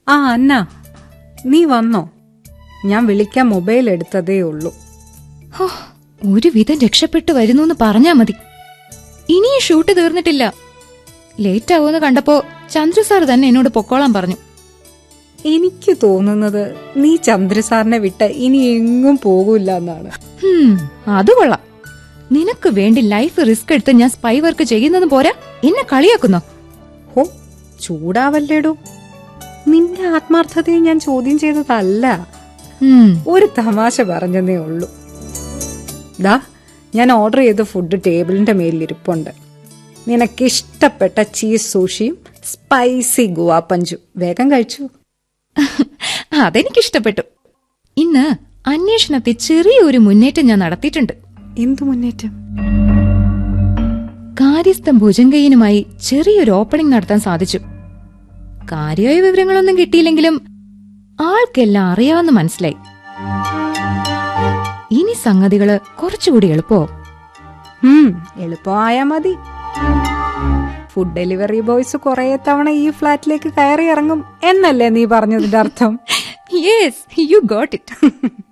ആ അന്ന നീ വന്നോ ഞാൻ വിളിക്കാൻ മൊബൈൽ എടുത്തതേ ഉള്ളൂ ഹോ, ഒരു വിധം രക്ഷപ്പെട്ടു വരുന്നു എന്ന് പറഞ്ഞാ മതി ഇനിയും ഷൂട്ട് തീർന്നിട്ടില്ല ലേറ്റ് ആവുമെന്ന് കണ്ടപ്പോ ചന്ദ്രു സാർ തന്നെ എന്നോട് പൊക്കോളാൻ പറഞ്ഞു എനിക്ക് തോന്നുന്നത് നീ ചന്ദ്രസാറിനെ വിട്ട് ഇനി എങ്ങും പോകൂല എന്നാണ് ഹും, അത് കൊള്ളാം നിനക്ക് വേണ്ടി ലൈഫ് റിസ്ക് എടുത്ത് ഞാൻ സ്പൈ വർക്ക് ചെയ്യുന്നത് പോരാ എന്നെ കളിയാക്കുന്നോ ഹോ ചൂടാവല്ലേടോ നിന്റെ ആത്മാർത്ഥതയെ ഞാൻ ചോദ്യം ചെയ്തതല്ല ഉം, ഒരു തമാശ പറഞ്ഞതേ ഉള്ളൂ ദാ ഞാൻ ഓർഡർ ചെയ്ത ഫുഡ് ടേബിളിന്റെ മേലിരിപ്പുണ്ട് നിനക്കിഷ്ടപ്പെട്ട ചീസ് സൂഷിയും സ്പൈസി ഗുവാപ്പഞ്ചും വേഗം കഴിച്ചു അതെനിക്കിഷ്ടപ്പെട്ടു ഇന്ന് അന്വേഷണത്തിൽ ചെറിയൊരു മുന്നേറ്റം ഞാൻ നടത്തിയിട്ടുണ്ട് എന്തു മുന്നേറ്റം കാര്യസ്ഥം ഭുജങ്കയ്യനുമായി ചെറിയൊരു ഓപ്പണിംഗ് നടത്താൻ സാധിച്ചു കാര്യമായ വിവരങ്ങളൊന്നും കിട്ടിയില്ലെങ്കിലും ആൾക്കെല്ലാം അറിയാമെന്ന് മനസ്സിലായി ഇനി സംഗതികള് കുറച്ചുകൂടി എളുപ്പമാവും ഉം, എളുപ്പമായാ മതി ഫുഡ് ഡെലിവറി ബോയ്സ് കുറെ തവണ ഈ ഫ്ലാറ്റിലേക്ക് കയറി ഇറങ്ങും എന്നല്ലേ നീ പറഞ്ഞതിന്റെ അർത്ഥം യെസ് യു ഗോട്ട് ഇറ്റ്